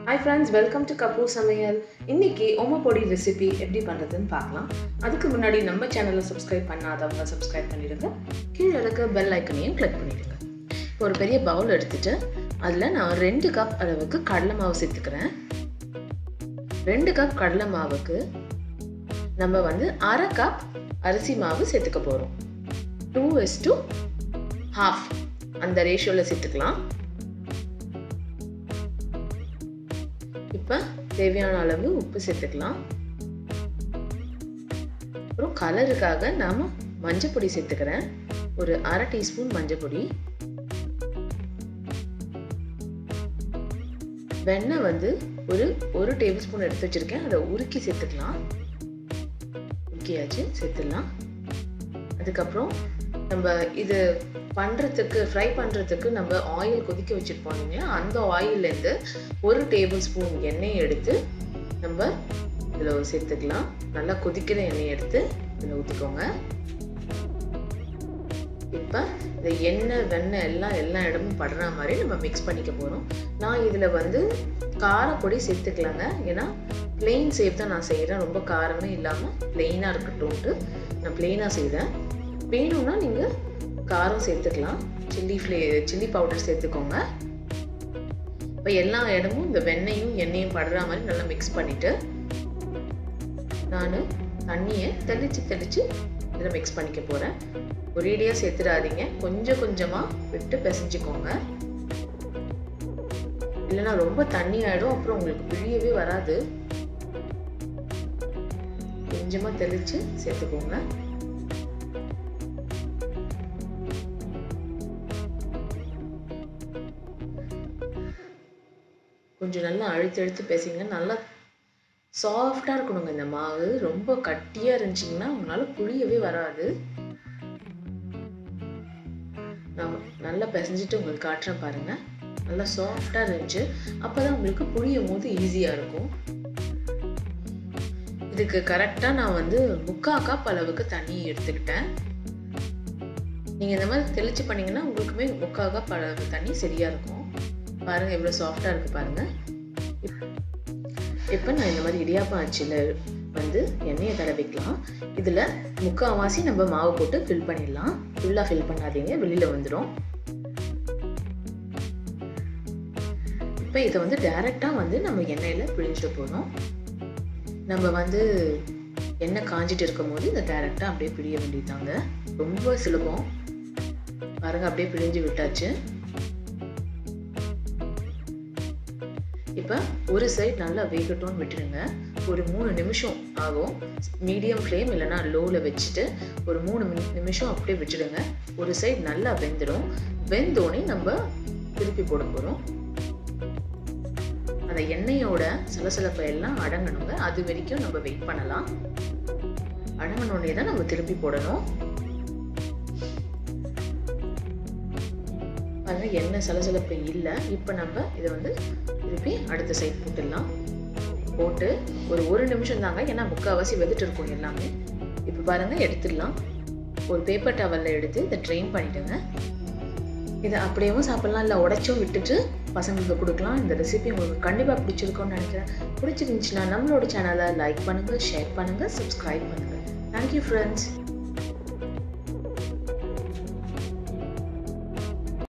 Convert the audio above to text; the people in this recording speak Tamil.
hi friends welcome to Kapoor சமையல் இன்னைக்கு ஓம பொடி ரெசிபி எப்படி பண்ணுறதுன்னு பார்க்கலாம் அதுக்கு முன்னாடி நம்ம சேனலை சப்ஸ்கிரைப் பண்ணாதவங்க சப்ஸ்கிரைப் பண்ணிடுங்க கீழே இருக்க பெல் ஐக்கனையும் கிளிக் பண்ணிடுங்க இப்போ ஒரு பெரிய பவுல் எடுத்துட்டு அதில் நான் ரெண்டு கப் அளவுக்கு கடலை மாவு சேர்த்துக்கிறேன் ரெண்டு கப் கடலை மாவுக்கு நம்ம வந்து அரை கப் அரிசி மாவு சேர்த்துக்க போகிறோம் டூ எஸ் டூ ஹாஃப் அந்த ரேஷியோவில் சேர்த்துக்கலாம் இப்போ தேவையான அளவு உப்பு சேர்த்துக்கலாம் அப்புறம் கலருக்காக நாம் மஞ்சள் பொடி சேர்த்துக்கிறேன் ஒரு அரை டீஸ்பூன் மஞ்சள் பொடி வெண்ணெய் வந்து ஒரு ஒரு டேபிள் ஸ்பூன் எடுத்து வச்சிருக்கேன் அதை உருக்கி சேர்த்துக்கலாம் உருக்கியாச்சு சேர்த்துடலாம் அதுக்கப்புறம் நம்ம இது பண்ணுறதுக்கு ஃப்ரை பண்ணுறதுக்கு நம்ம ஆயில் கொதிக்க வச்சுருப்போம் இல்லைங்களா அந்த ஆயிலேருந்து ஒரு டேபிள் ஸ்பூன் எண்ணெய் எடுத்து நம்ம இதில் சேர்த்துக்கலாம் நல்லா கொதிக்கிற எண்ணெய் எடுத்து இதில் ஊற்றிக்கோங்க இப்போ இந்த எண்ணெய் வெண்ணெய் எல்லாம் எல்லா இடமும் படுற மாதிரி நம்ம மிக்ஸ் பண்ணிக்க போகிறோம் நான் இதில் வந்து காரப்பொடி சேர்த்துக்கலாங்க ஏன்னா பிளெயின் சேஃப் தான் நான் செய்கிறேன் ரொம்ப காரமே இல்லாமல் பிளெயினாக இருக்கட்டும்ன்ட்டு நான் பிளெயினாக செய்கிறேன் வேணும்னா நீங்கள் காரம் சேர்த்துக்கலாம் சில்லி ஃப்ளே சில்லி பவுடர் சேர்த்துக்கோங்க இப்போ எல்லா இடமும் இந்த வெண்ணெயும் எண்ணெயும் படுற மாதிரி நல்லா மிக்ஸ் பண்ணிவிட்டு நான் தண்ணியை தெளித்து தெளித்து இதில் மிக்ஸ் பண்ணிக்க போகிறேன் ஒரேடியாக சேர்த்துடாதீங்க கொஞ்சம் கொஞ்சமாக விட்டு பிசைஞ்சுக்கோங்க இல்லைன்னா ரொம்ப தண்ணி ஆகிடும் அப்புறம் உங்களுக்கு பிழியவே வராது கொஞ்சமாக தெளித்து சேர்த்துக்கோங்க கொஞ்சம் நல்லா அழுத்து அழுத்து பேசிங்க நல்லா சாஃப்டாக இருக்கணுங்க இந்த மாவு ரொம்ப கட்டியாக இருந்துச்சிங்கன்னா உங்களால் புளியவே வராது நான் நல்லா பிசைஞ்சிட்டு உங்களுக்கு காட்டுறேன் பாருங்கள் நல்லா சாஃப்டாக இருந்துச்சு அப்போ தான் உங்களுக்கு புளியும் போது ஈஸியாக இருக்கும் இதுக்கு கரெக்டாக நான் வந்து முக்கால் கப் அளவுக்கு தண்ணி எடுத்துக்கிட்டேன் நீங்கள் இந்த மாதிரி தெளிச்சு பண்ணிங்கன்னா உங்களுக்குமே முக்கால் கப் அளவு தண்ணி சரியாக இருக்கும் பாருங்கள் எவ்வளோ சாஃப்டாக இருக்குது பாருங்கள் இப்போ நான் இந்த மாதிரி இடியாப்பம் அச்சில் வந்து எண்ணெயை தடவிக்கலாம் இதில் முக்கால்வாசி நம்ம மாவு போட்டு ஃபில் பண்ணிடலாம் ஃபுல்லாக ஃபில் பண்ணாதீங்க வெளியில் வந்துடும் இப்போ இதை வந்து டைரெக்டாக வந்து நம்ம எண்ணெயில் பிழிஞ்சிட்டு போகிறோம் நம்ம வந்து எண்ணெய் காஞ்சிட்டு இருக்கும் போது இதை டைரெக்டாக அப்படியே பிழிய வேண்டியதாங்க ரொம்ப சுலபம் பாருங்கள் அப்படியே பிழிஞ்சு விட்டாச்சு இப்போ ஒரு சைட் நல்லா வேகட்டும்னு விட்டுடுங்க ஒரு மூணு நிமிஷம் ஆகும் மீடியம் ஃப்ளேம் இல்லைனா லோவில் வச்சுட்டு ஒரு மூணு நிமிஷம் அப்படியே விட்டுடுங்க ஒரு சைட் நல்லா வெந்துடும் வெந்தோடனே நம்ம திருப்பி போட போகிறோம் அந்த எண்ணெயோட சலசலப்பை எல்லாம் அடங்கணுங்க அது வரைக்கும் நம்ம வெயிட் பண்ணலாம் அடங்கினோடனே தான் நம்ம திருப்பி போடணும் பாருங்க எண்ணெய் சலசலப்பு இல்லை இப்போ நம்ம இதை வந்து திருப்பி அடுத்த சைட் போட்டுடலாம் போட்டு ஒரு ஒரு நிமிஷம் தாங்க ஏன்னா முக்கால்வாசி வெதுட்டு இருக்கும் எல்லாமே இப்போ பாருங்கள் எடுத்துடலாம் ஒரு பேப்பர் டவலில் எடுத்து இதை ட்ரெயின் பண்ணிவிடுங்க இதை அப்படியேவும் சாப்பிட்லாம் இல்லை உடச்சும் விட்டுட்டு பசங்களுக்கு கொடுக்கலாம் இந்த ரெசிபி உங்களுக்கு கண்டிப்பாக பிடிச்சிருக்கும்னு நினைக்கிறேன் பிடிச்சிருந்துச்சுன்னா நம்மளோட சேனலை லைக் பண்ணுங்கள் ஷேர் பண்ணுங்கள் சப்ஸ்கிரைப் பண்ணுங்கள் தேங்க்யூ ஃப்ரெண்ட்ஸ்